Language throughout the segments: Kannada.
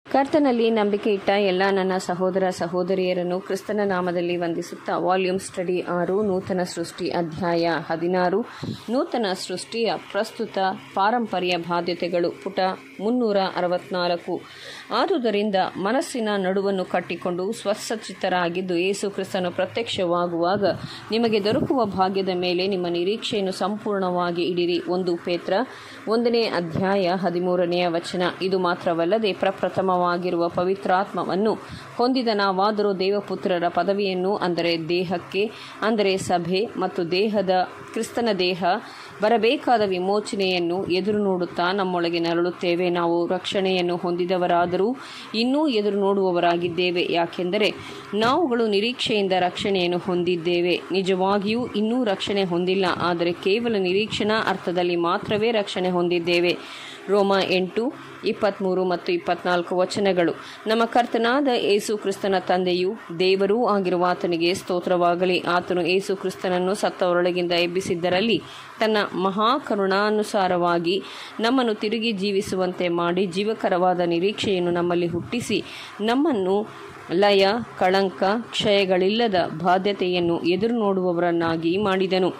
ಕರ್ತನಲ್ಲಿ ನಂಬಿಕೆ ಇಟ್ಟ ಎಲ್ಲ ನನ್ನ ಸಹೋದರ ಸಹೋದರಿಯರನ್ನು ಕ್ರಿಸ್ತನ ನಾಮದಲ್ಲಿ ವಂದಿಸುತ್ತಾ ವಾಲ್ಯೂಮ್ ಸ್ಟಡಿ ಆರು ನೂತನ ಸೃಷ್ಟಿ ಅಧ್ಯಾಯ ಹದಿನಾರು ನೂತನ ಸೃಷ್ಟಿಯ ಪ್ರಸ್ತುತ ಪಾರಂಪರ್ಯ ಬಾಧ್ಯತೆಗಳು ಪುಟ ಮುನ್ನೂರ ಅರವತ್ನಾಲ್ಕು ಆದುದರಿಂದ ಮನಸ್ಸಿನ ನಡುವನ್ನು ಕಟ್ಟಿಕೊಂಡು ಸ್ವಸ್ಸಚಿತ್ತರಾಗಿದ್ದು ಯೇಸು ಕ್ರಿಸ್ತನು ಪ್ರತ್ಯಕ್ಷವಾಗುವಾಗ ನಿಮಗೆ ದೊರಕುವ ಭಾಗ್ಯದ ಮೇಲೆ ನಿಮ್ಮ ನಿರೀಕ್ಷೆಯನ್ನು ಸಂಪೂರ್ಣವಾಗಿ ಇಡಿರಿ ಒಂದು ಪೇತ್ರ ಒಂದನೇ ಅಧ್ಯಾಯ ಹದಿಮೂರನೆಯ ವಚನ ಇದು ಮಾತ್ರವಲ್ಲದೆ ಪ್ರಪ್ರಥಮವಾಗಿರುವ ಪವಿತ್ರಾತ್ಮವನ್ನು ಹೊಂದಿದ ನಾವಾದರೂ ದೇವಪುತ್ರರ ಪದವಿಯನ್ನು ಅಂದರೆ ದೇಹಕ್ಕೆ ಅಂದರೆ ಸಭೆ ಮತ್ತು ದೇಹದ ಕ್ರಿಸ್ತನ ದೇಹ ಬರಬೇಕಾದ ವಿಮೋಚನೆಯನ್ನು ಎದುರು ನೋಡುತ್ತಾ ನಮ್ಮೊಳಗೆ ನರಳುತ್ತೇವೆ ನಾವು ರಕ್ಷಣೆಯನ್ನು ಹೊಂದಿದವರಾದರೂ ಇನ್ನೂ ಎದುರು ನೋಡುವವರಾಗಿದ್ದೇವೆ ಯಾಕೆಂದರೆ ನಾವುಗಳು ನಿರೀಕ್ಷೆಯಿಂದ ರಕ್ಷಣೆಯನ್ನು ಹೊಂದಿದ್ದೇವೆ ನಿಜವಾಗಿಯೂ ಇನ್ನೂ ರಕ್ಷಣೆ ಹೊಂದಿಲ್ಲ ಆದರೆ ಕೇವಲ ನಿರೀಕ್ಷಣಾ ಅರ್ಥದಲ್ಲಿ ಮಾತ್ರವೇ ರಕ್ಷಣೆ ಹೊಂದಿದ್ದೇವೆ ರೋಮ ಎಂಟು ಇಪ್ಪತ್ತ್ಮೂರು ಮತ್ತು ಇಪ್ಪತ್ನಾಲ್ಕು ವಚನಗಳು ನಮ್ಮ ಕರ್ತನಾದ ಏಸು ಕ್ರಿಸ್ತನ ತಂದೆಯು ದೇವರೂ ಆಗಿರುವ ಆತನಿಗೆ ಸ್ತೋತ್ರವಾಗಲಿ ಆತನು ಏಸು ಕ್ರಿಸ್ತನನ್ನು ಸತ್ತವರೊಳಗಿಂದ ಎಬ್ಬಿಸಿದ್ದರಲ್ಲಿ ತನ್ನ ಮಹಾಕರುಣಾನುಸಾರವಾಗಿ ನಮ್ಮನ್ನು ತಿರುಗಿ ಜೀವಿಸುವಂತೆ ಮಾಡಿ ಜೀವಕರವಾದ ನಿರೀಕ್ಷೆಯನ್ನು ನಮ್ಮಲ್ಲಿ ಹುಟ್ಟಿಸಿ ನಮ್ಮನ್ನು ಲಯ ಕಳಂಕ ಕ್ಷಯಗಳಿಲ್ಲದ ಬಾಧ್ಯತೆಯನ್ನು ಎದುರು ನೋಡುವವರನ್ನಾಗಿ ಮಾಡಿದನು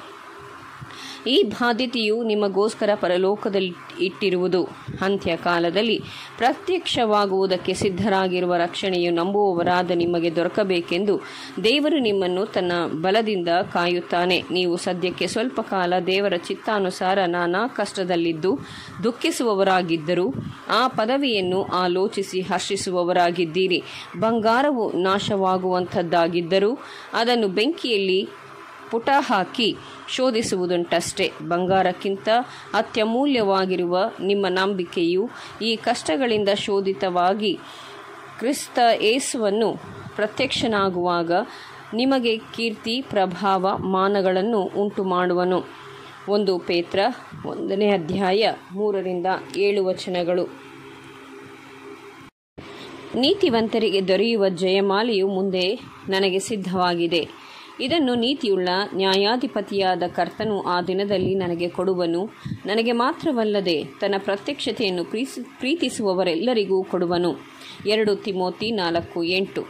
ಈ ಬಾಧ್ಯತೆಯು ನಿಮಗೋಸ್ಕರ ಪರಲೋಕದಲ್ಲಿ ಇಟ್ಟಿರುವುದು ಅಂತ್ಯ ಕಾಲದಲ್ಲಿ ಪ್ರತ್ಯಕ್ಷವಾಗುವುದಕ್ಕೆ ಸಿದ್ಧರಾಗಿರುವ ರಕ್ಷಣೆಯು ನಂಬುವವರಾದ ನಿಮಗೆ ದೊರಕಬೇಕೆಂದು ದೇವರು ನಿಮ್ಮನ್ನು ತನ್ನ ಬಲದಿಂದ ಕಾಯುತ್ತಾನೆ ನೀವು ಸದ್ಯಕ್ಕೆ ಸ್ವಲ್ಪ ಕಾಲ ದೇವರ ಚಿತ್ತಾನುಸಾರ ನಾನಾ ಕಷ್ಟದಲ್ಲಿದ್ದು ದುಃಖಿಸುವವರಾಗಿದ್ದರೂ ಆ ಪದವಿಯನ್ನು ಆಲೋಚಿಸಿ ಹರ್ಷಿಸುವವರಾಗಿದ್ದೀರಿ ಬಂಗಾರವು ನಾಶವಾಗುವಂಥದ್ದಾಗಿದ್ದರೂ ಅದನ್ನು ಬೆಂಕಿಯಲ್ಲಿ ಪುಟ ಹಾಕಿ ಶೋಧಿಸುವುದುಂಟಷ್ಟೇ ಬಂಗಾರಕ್ಕಿಂತ ಅತ್ಯಮೂಲ್ಯವಾಗಿರುವ ನಿಮ್ಮ ನಂಬಿಕೆಯು ಈ ಕಷ್ಟಗಳಿಂದ ಶೋಧಿತವಾಗಿ ಕ್ರಿಸ್ತ ಏಸುವನ್ನು ಪ್ರತ್ಯಕ್ಷನಾಗುವಾಗ ನಿಮಗೆ ಕೀರ್ತಿ ಪ್ರಭಾವ ಮಾನಗಳನ್ನು ಉಂಟು ಮಾಡುವನು ಒಂದು ಪೇತ್ರ ಒಂದನೇ ಅಧ್ಯಾಯ ಮೂರರಿಂದ ಏಳು ವಚನಗಳು ನೀತಿವಂತರಿಗೆ ದೊರೆಯುವ ಜಯಮಾಲೆಯು ಮುಂದೆ ನನಗೆ ಸಿದ್ಧವಾಗಿದೆ ಇದನ್ನು ನೀತಿಯುಳ್ಳ ನ್ಯಾಯಾಧಿಪತಿಯಾದ ಕರ್ತನು ಆ ದಿನದಲ್ಲಿ ನನಗೆ ಕೊಡುವನು ನನಗೆ ಮಾತ್ರವಲ್ಲದೆ ತನ್ನ ಪ್ರತ್ಯಕ್ಷತೆಯನ್ನು ಪ್ರೀತಿ ಪ್ರೀತಿಸುವವರೆಲ್ಲರಿಗೂ ಕೊಡುವನು ಎರಡು ತಿಮೋತಿ ನಾಲ್ಕು ಎಂಟು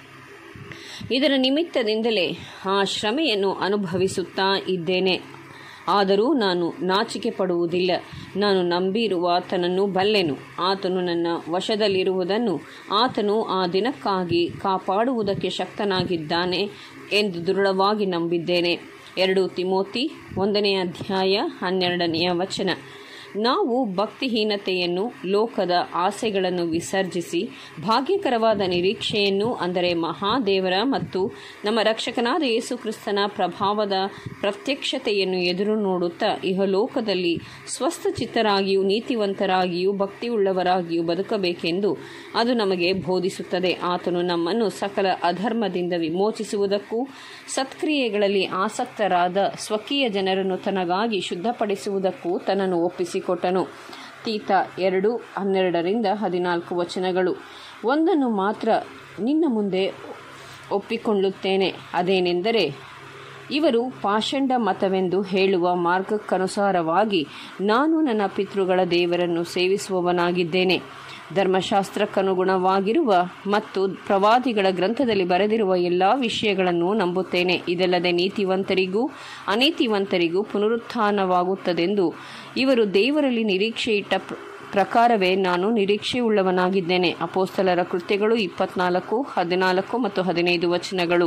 ಇದರ ನಿಮಿತ್ತದಿಂದಲೇ ಆ ಶ್ರಮೆಯನ್ನು ಅನುಭವಿಸುತ್ತಾ ಇದ್ದೇನೆ ಆದರೂ ನಾನು ನಾಚಿಕೆ ಪಡುವುದಿಲ್ಲ ನಾನು ನಂಬಿರುವ ಆತನನ್ನು ಬಲ್ಲೆನು ಆತನು ನನ್ನ ವಶದಲ್ಲಿರುವುದನ್ನು ಆತನು ಆ ದಿನಕ್ಕಾಗಿ ಕಾಪಾಡುವುದಕ್ಕೆ ಶಕ್ತನಾಗಿದ್ದಾನೆ ಎಂದು ದೃಢವಾಗಿ ನಂಬಿದ್ದೇನೆ ಎರಡು ತಿಮೋತಿ ಒಂದನೇ ಅಧ್ಯಾಯ ಹನ್ನೆರಡನೆಯ ವಚನ ನಾವು ಭಕ್ತಿಹೀನತೆಯನ್ನು ಲೋಕದ ಆಸೆಗಳನ್ನು ವಿಸರ್ಜಿಸಿ ಭಾಗ್ಯಕರವಾದ ನಿರೀಕ್ಷೆಯನ್ನು ಅಂದರೆ ಮಹಾದೇವರ ಮತ್ತು ನಮ್ಮ ರಕ್ಷಕನಾದ ಯೇಸು ಕ್ರಿಸ್ತನ ಪ್ರಭಾವದ ಪ್ರತ್ಯಕ್ಷತೆಯನ್ನು ಎದುರು ನೋಡುತ್ತಾ ಇಹಲೋಕದಲ್ಲಿ ಸ್ವಸ್ಥಚಿತ್ತರಾಗಿಯೂ ನೀತಿವಂತರಾಗಿಯೂ ಭಕ್ತಿಯುಳ್ಳವರಾಗಿಯೂ ಬದುಕಬೇಕೆಂದು ಅದು ನಮಗೆ ಬೋಧಿಸುತ್ತದೆ ಆತನು ನಮ್ಮನ್ನು ಸಕಲ ಅಧರ್ಮದಿಂದ ವಿಮೋಚಿಸುವುದಕ್ಕೂ ಸತ್ಕ್ರಿಯೆಗಳಲ್ಲಿ ಆಸಕ್ತರಾದ ಸ್ವಕೀಯ ಜನರನ್ನು ತನಗಾಗಿ ಶುದ್ಧಪಡಿಸುವುದಕ್ಕೂ ತನ್ನನ್ನು ಒಪ್ಪಿಸಿಕೊಟ್ಟನು ತೀತ ಎರಡು ಹನ್ನೆರಡರಿಂದ ಹದಿನಾಲ್ಕು ವಚನಗಳು ಒಂದನ್ನು ಮಾತ್ರ ನಿನ್ನ ಮುಂದೆ ಒಪ್ಪಿಕೊಳ್ಳುತ್ತೇನೆ ಅದೇನೆಂದರೆ ಇವರು ಪಾಷಂಡ ಮತವೆಂದು ಹೇಳುವ ಮಾರ್ಗಕ್ಕನುಸಾರವಾಗಿ ನಾನು ನನ್ನ ಪಿತೃಗಳ ದೇವರನ್ನು ಸೇವಿಸುವವನಾಗಿದ್ದೇನೆ ಧರ್ಮಶಾಸ್ತ್ರಕ್ಕನುಗುಣವಾಗಿರುವ ಮತ್ತು ಪ್ರವಾದಿಗಳ ಗ್ರಂಥದಲ್ಲಿ ಬರೆದಿರುವ ಎಲ್ಲ ವಿಷಯಗಳನ್ನು ನಂಬುತ್ತೇನೆ ಇದಲ್ಲದೆ ನೀತಿವಂತರಿಗೂ ಅನೀತಿವಂತರಿಗೂ ಪುನರುತ್ಥಾನವಾಗುತ್ತದೆಂದು ಇವರು ದೇವರಲ್ಲಿ ನಿರೀಕ್ಷೆ ಇಟ್ಟ ಪ್ರಕಾರವೇ ನಾನು ನಿರೀಕ್ಷೆಯುಳ್ಳವನಾಗಿದ್ದೇನೆ ಅಪೋಸ್ತಲರ ಕೃತ್ಯಗಳು ಇಪ್ಪತ್ನಾಲ್ಕು ಹದಿನಾಲ್ಕು ಮತ್ತು ಹದಿನೈದು ವಚನಗಳು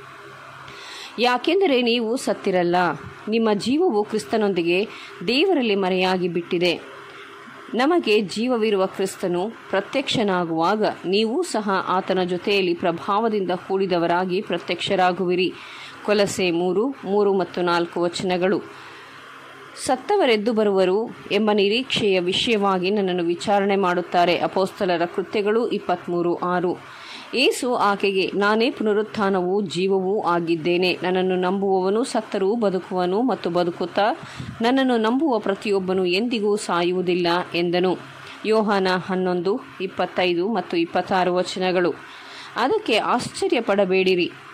ಯಾಕೆಂದರೆ ನೀವು ಸತ್ತಿರಲ್ಲ ನಿಮ್ಮ ಜೀವವು ಕ್ರಿಸ್ತನೊಂದಿಗೆ ದೇವರಲ್ಲಿ ಮರೆಯಾಗಿ ಬಿಟ್ಟಿದೆ ನಮಗೆ ಜೀವವಿರುವ ಕ್ರಿಸ್ತನು ಪ್ರತ್ಯಕ್ಷನಾಗುವಾಗ ನೀವೂ ಸಹ ಆತನ ಜೊತೆಯಲ್ಲಿ ಪ್ರಭಾವದಿಂದ ಕೂಡಿದವರಾಗಿ ಪ್ರತ್ಯಕ್ಷರಾಗುವಿರಿ ಕೊಲಸೆ ಮೂರು ಮೂರು ಮತ್ತು ನಾಲ್ಕು ವಚನಗಳು ಸತ್ತವರೆದ್ದು ಬರುವರು ಎಂಬ ನಿರೀಕ್ಷೆಯ ವಿಷಯವಾಗಿ ನನ್ನನ್ನು ವಿಚಾರಣೆ ಮಾಡುತ್ತಾರೆ ಅಪೋಸ್ತಲರ ಕೃತ್ಯಗಳು ಇಪ್ಪತ್ತ್ಮೂರು ಆರು ಏಸು ಆಕೆಗೆ ನಾನೇ ಪುನರುತ್ಥಾನವೂ ಜೀವವೂ ಆಗಿದ್ದೇನೆ ನನ್ನನ್ನು ನಂಬುವವನು ಸತ್ತರೂ ಬದುಕುವನು ಮತ್ತು ಬದುಕುತ್ತಾ ನನ್ನನ್ನು ನಂಬುವ ಪ್ರತಿಯೊಬ್ಬನು ಎಂದಿಗೂ ಸಾಯುವುದಿಲ್ಲ ಎಂದನು ಯೋಹಾನ ಹನ್ನೊಂದು ಇಪ್ಪತ್ತೈದು ಮತ್ತು ಇಪ್ಪತ್ತಾರು ವಚನಗಳು ಅದಕ್ಕೆ ಆಶ್ಚರ್ಯಪಡಬೇಡಿರಿ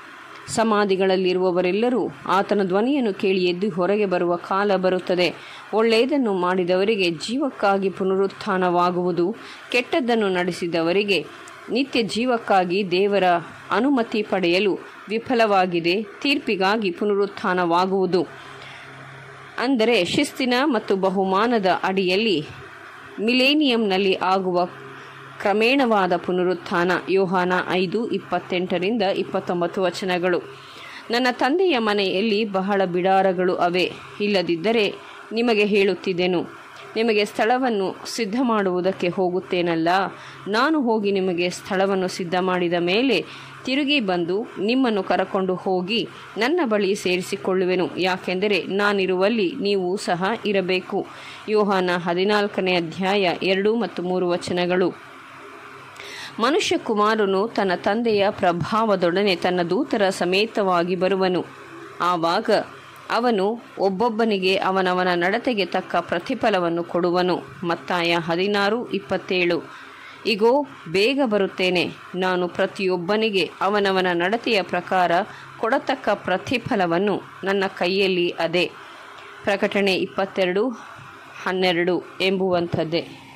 ಸಮಾಧಿಗಳಲ್ಲಿರುವವರೆಲ್ಲರೂ ಆತನ ಧ್ವನಿಯನ್ನು ಕೇಳಿ ಎದ್ದು ಹೊರಗೆ ಬರುವ ಕಾಲ ಬರುತ್ತದೆ ಒಳ್ಳೆಯದನ್ನು ಮಾಡಿದವರಿಗೆ ಜೀವಕ್ಕಾಗಿ ಪುನರುತ್ಥಾನವಾಗುವುದು ಕೆಟ್ಟದ್ದನ್ನು ನಡೆಸಿದವರಿಗೆ ನಿತ್ಯ ಜೀವಕ್ಕಾಗಿ ದೇವರ ಅನುಮತಿ ಪಡೆಯಲು ವಿಫಲವಾಗಿದೆ ತೀರ್ಪಿಗಾಗಿ ಪುನರುತ್ಥಾನವಾಗುವುದು ಅಂದರೆ ಶಿಸ್ತಿನ ಮತ್ತು ಬಹುಮಾನದ ಅಡಿಯಲ್ಲಿ ಮಿಲೇನಿಯಂನಲ್ಲಿ ಆಗುವ ಕ್ರಮೇಣವಾದ ಪುನರುತ್ಥಾನ ಯೋಹಾನ ಐದು ಇಪ್ಪತ್ತೆಂಟರಿಂದ ಇಪ್ಪತ್ತೊಂಬತ್ತು ವಚನಗಳು ನನ್ನ ತಂದೆಯ ಮನೆಯಲ್ಲಿ ಬಹಳ ಬಿಡಾರಗಳು ಅವೆ ಇಲ್ಲದಿದ್ದರೆ ನಿಮಗೆ ಹೇಳುತ್ತಿದ್ದೆನು ನಿಮಗೆ ಸ್ಥಳವನ್ನು ಸಿದ್ಧ ಮಾಡುವುದಕ್ಕೆ ಹೋಗುತ್ತೇನಲ್ಲ ನಾನು ಹೋಗಿ ನಿಮಗೆ ಸ್ಥಳವನ್ನು ಸಿದ್ಧ ಮಾಡಿದ ಮೇಲೆ ತಿರುಗಿ ಬಂದು ನಿಮ್ಮನ್ನು ಕರಕೊಂಡು ಹೋಗಿ ನನ್ನ ಬಳಿ ಸೇರಿಸಿಕೊಳ್ಳುವೆನು ಯಾಕೆಂದರೆ ನಾನಿರುವಲ್ಲಿ ನೀವು ಸಹ ಇರಬೇಕು ಯೋಹಾನ ಹದಿನಾಲ್ಕನೇ ಅಧ್ಯಾಯ ಎರಡು ಮತ್ತು ಮೂರು ವಚನಗಳು ಮನುಷ್ಯ ಕುಮಾರನು ತನ್ನ ತಂದೆಯ ಪ್ರಭಾವದೊಡನೆ ತನ್ನ ದೂತರ ಸಮೇತವಾಗಿ ಬರುವನು ಆವಾಗ ಅವನು ಒಬ್ಬೊಬ್ಬನಿಗೆ ಅವನವನ ನಡತೆಗೆ ತಕ್ಕ ಪ್ರತಿಫಲವನ್ನು ಕೊಡುವನು ಮತ್ತಾಯ ಹದಿನಾರು ಇಪ್ಪತ್ತೇಳು ಇಗೋ ಬೇಗ ಬರುತ್ತೇನೆ ನಾನು ಪ್ರತಿಯೊಬ್ಬನಿಗೆ ಅವನವನ ನಡತೆಯ ಪ್ರಕಾರ ಕೊಡತಕ್ಕ ಪ್ರತಿಫಲವನ್ನು ನನ್ನ ಕೈಯಲ್ಲಿ ಅದೇ ಪ್ರಕಟಣೆ ಇಪ್ಪತ್ತೆರಡು ಹನ್ನೆರಡು ಎಂಬುವಂಥದ್ದೇ